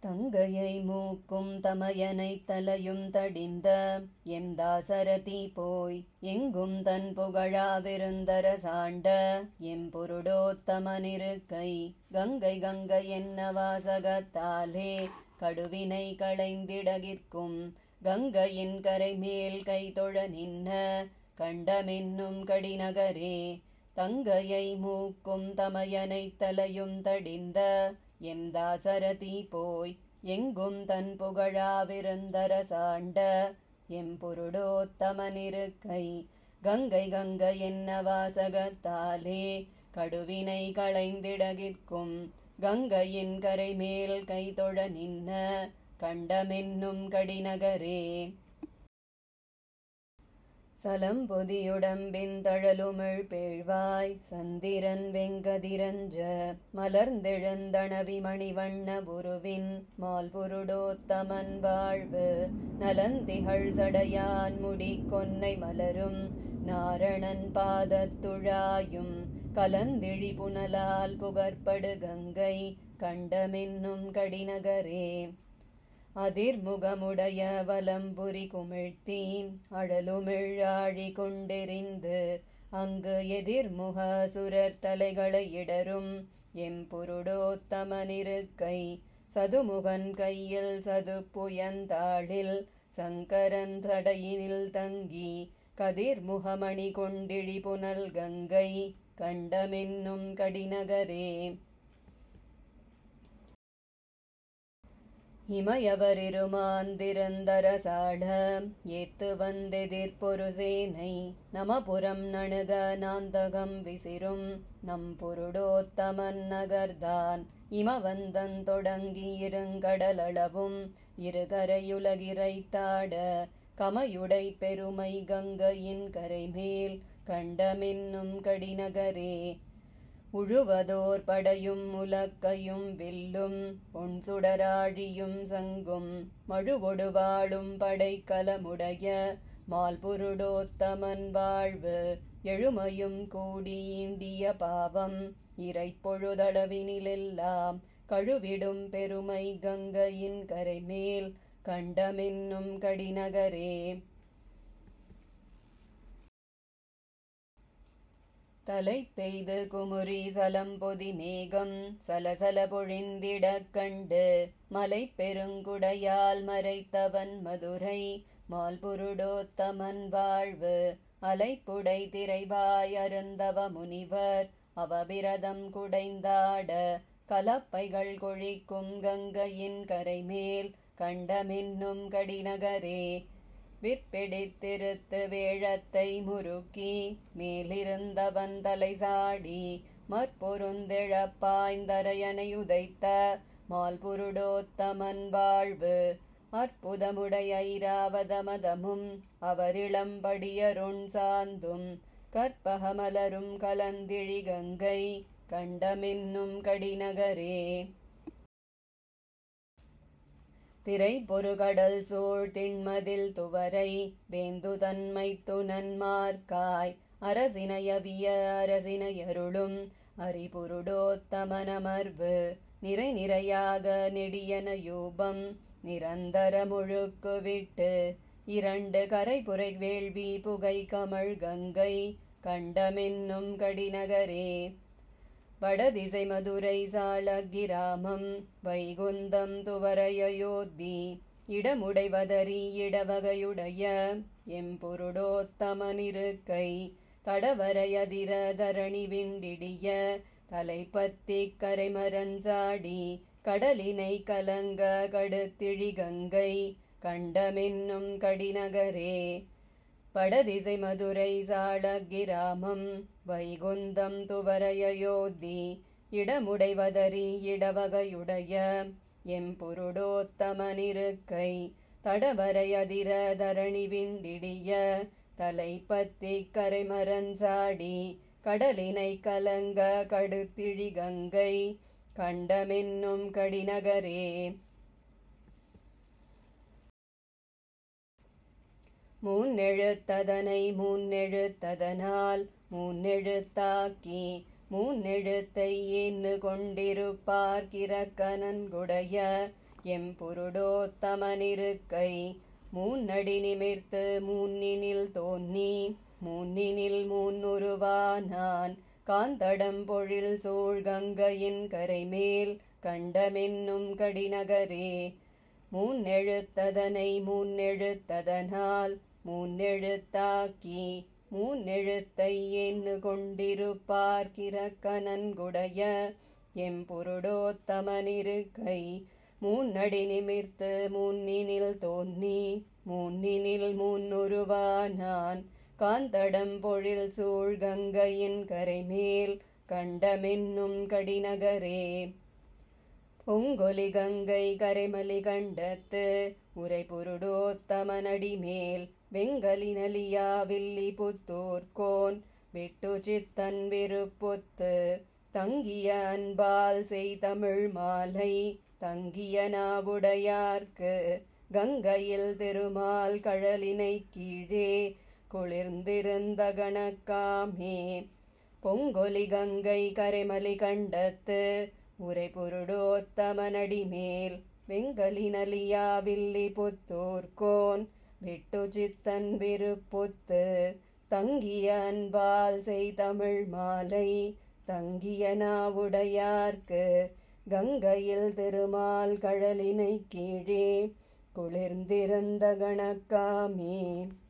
தங்கையை மூக்கும் தமையனைத் தலையும் தடிந்த எம் தாசரதி போய் எங்கும் தன் புகழாவிருந்தர சாண்ட எம் புருடோத்தமனிருக்கை கங்கை கங்கை என்ன வாசகத்தாலே கடுவினை களைந்திடகிற்கும் கங்கையின் கரை மேல் கை தொழ நின்ன கண்டமென்னும் கடிநகரே தங்கையை மூக்கும் தமையனைத் தலையும் தடிந்த எம் தாசரதி போய் எங்கும் தன் புகழாவிருந்தர சாண்ட எம் புருடோத்தமனிருக்கை கங்கை கங்கை என்ன வாசகத்தாலே கடுவினை களைந்திடகிற்கும் கங்கையின் கரை மேல் கை தொழ நின்ன கண்டமென்னும் கடிநகரே சலம்பொதியுடம்பின் தழலுமிழ் பேழ்வாய் சந்திரன் வெங்கதிரஞ்ச மலர்ந்தெழுந்தணவி மணிவண்ண புருவின் மால்புருடோத்தமன் வாழ்வு நலந்திகள் சடையான் முடி கொன்னை மலரும் நாரணன் பாதத்துழாயும் கலந்திழி புனலால் புகற்படு கங்கை கண்டமென்னும் கடிநகரே அதிர்முகமுடைய வலம்புரி குமிழ்த்தி அழலுமிழாழி கொண்டெறிந்து அங்கு எதிர்முக சுரர் தலைகளை இடரும் எம் புருடோத்தமனிருக்கை சதுமுகன் கையில் சதுப்புயந்தாளில் சங்கரன் தடையினில் தங்கி கதிர்முகமணி கொண்டிழி புனல் கங்கை கண்டமென்னும் கடிநகரே இமயவரிருமாந்திரந்தரசாட ஏத்து வந்தெதிர்ப்பொரு சேனை நமபுரம் நணுக நாந்தகம் விசிரும் நம் புருடோத்தமன் நகர்தான் இமவந்தன் தொடங்கி இருங்கடலளவும் இருகரையுலகிரைத்தாட கமையுடை பெருமை கங்கையின் கரைமேல் கண்டமென்னும் கடிநகரே உழுவதோர் படையும் உலக்கையும் வில்லும் பொன் சுடராழியும் சங்கும் மழுவொடு வாழும் படைக்கலமுடைய மால்புருடோத்தமன் வாழ்வு எழுமையும் கூடி ஈண்டிய பாவம் இறை பொழுதளவினிலெல்லாம் கழுவிடும் பெருமை கங்கையின் கரைமேல் கண்டமென்னும் கடிநகரே தலை பெய்து குமுறி சலம்பொதி மேகம் சலசல பொழிந்திடக் கண்டு மலை பெருங்குடையால் மறைத்தவன் மதுரை மால்புருடோத்தமன் வாழ்வு அலைப்புடை திரைவாய் அருந்தவ முனிவர் அவபிரதம் குடைந்தாட கலப்பைகள் கொழிக்கும் கங்கையின் கரைமேல் கண்டமென்னும் கடிநகரே விற்பிடித்திருத்து வேழத்தை முறுக்கி மேலிருந்தவன் தலை சாடி மற்பொருந்தெழப்பாய்ந்தரையனை உதைத்த மால்புருடோத்தமன் வாழ்வு அற்புதமுடைய ஐராவதமதமும் அவரிளம்படியருண் சாந்தும் கற்பகமலரும் கலந்திழி கங்கை கண்டமென்னும் கடிநகரே திரை பொறுகடல் சூழ் திண்மதில் துவரை வேந்து தன்மை துணன்மார்க்காய் அரசினையவிய அரசினையருளும் அரிபுருடோத்தமனமர்வு நிறை நிறையாக நெடியன யூபம் நிரந்தர முழுக்கு விட்டு இரண்டு கரைபுரை வேள்வி புகை கமழ் கங்கை கண்டமென்னும் கடிநகரே வடதிசை மதுரை சாலகிராமம் வைகுந்தம் துவரையோத்தி இடமுடைவதறி இடவகையுடைய எம்பொருடோத்தமனிருக்கை தடவரையதிர தரணி விண்டிடிய தலைப்பத்தி கரைமரஞ்சாடி கடலினை கலங்க கடுத்திழி கங்கை கண்டமென்னும் கடிநகரே படதிசை மதுரை சாலகிராமம் வைகுந்தம் துவரையோத்தி இடமுடைவதறி இடவகையுடைய எம்பொருடோத்தமனிருக்கை தடவரையதிர தரணி விண்டிடிய தலைப்பத்தி கரைமரஞ்சாடி கடலினை கலங்க கடுத்திழி கங்கை கண்டமென்னும் கடிநகரே மூன்னெழுத்ததனை மூன்னெழுத்ததனால் மூன்னெழுத்தாக்கி மூன்னெழுத்தை எண்ணு கொண்டிருப்பார் கிரக்கனன்குடைய எம் புருடோத்தமனிருக்கை மூன்னடி நிமிர்த்து மூன்னினில் தோன்னி மூன்னினில் மூன்னுருவானான் காந்தடம் பொழில் சூழ் கங்கையின் கரைமேல் கண்டமென்னும் கடிநகரே மூன்னெழுத்ததனை மூன்னெழுத்ததனால் மூன்னெழுத்தாக்கி மூன்னெழுத்தை எண்ணு கொண்டிருப்பார் கிரக்கனன்குடைய எம் புருடோத்தமனிருக்கை மூன்னடி நிமிர்த்து மூன்னினில் தோன்னி மூன்னினில் மூன்னுருவானான் காந்தடம் பொழில் சூழ் கங்கையின் கரைமேல் கண்டமென்னும் கடிநகரே பொங்கொலி கங்கை கரைமலி கண்டத்து உரை புருடோத்தமனடி மேல் வெங்கலி நலியா வில்லி புத்தூர்கோன் விட்டு சித்தன் விருப்புத்து தங்கிய அன்பால் செய் தமிழ் மாலை தங்கிய நாவுடையார்க்கு கங்கையில் திருமால் கழலினை கீழே குளிர்ந்திருந்த கணக்காமே பொங்கொலி கங்கை கரைமலி கண்டத்து உரை புருடோத்தமனடி மேல் வெங்கலி நலியா வில்லி புத்தூர்கோன் விட்டு சித்தன் விருப்புத்து தங்கிய அன்பால் செய் தமிழ் மாலை தங்கிய நாவுடையார்க்கு கங்கையில் திருமால் கழலினை கீழே குளிர்ந்திருந்த கணக்காமே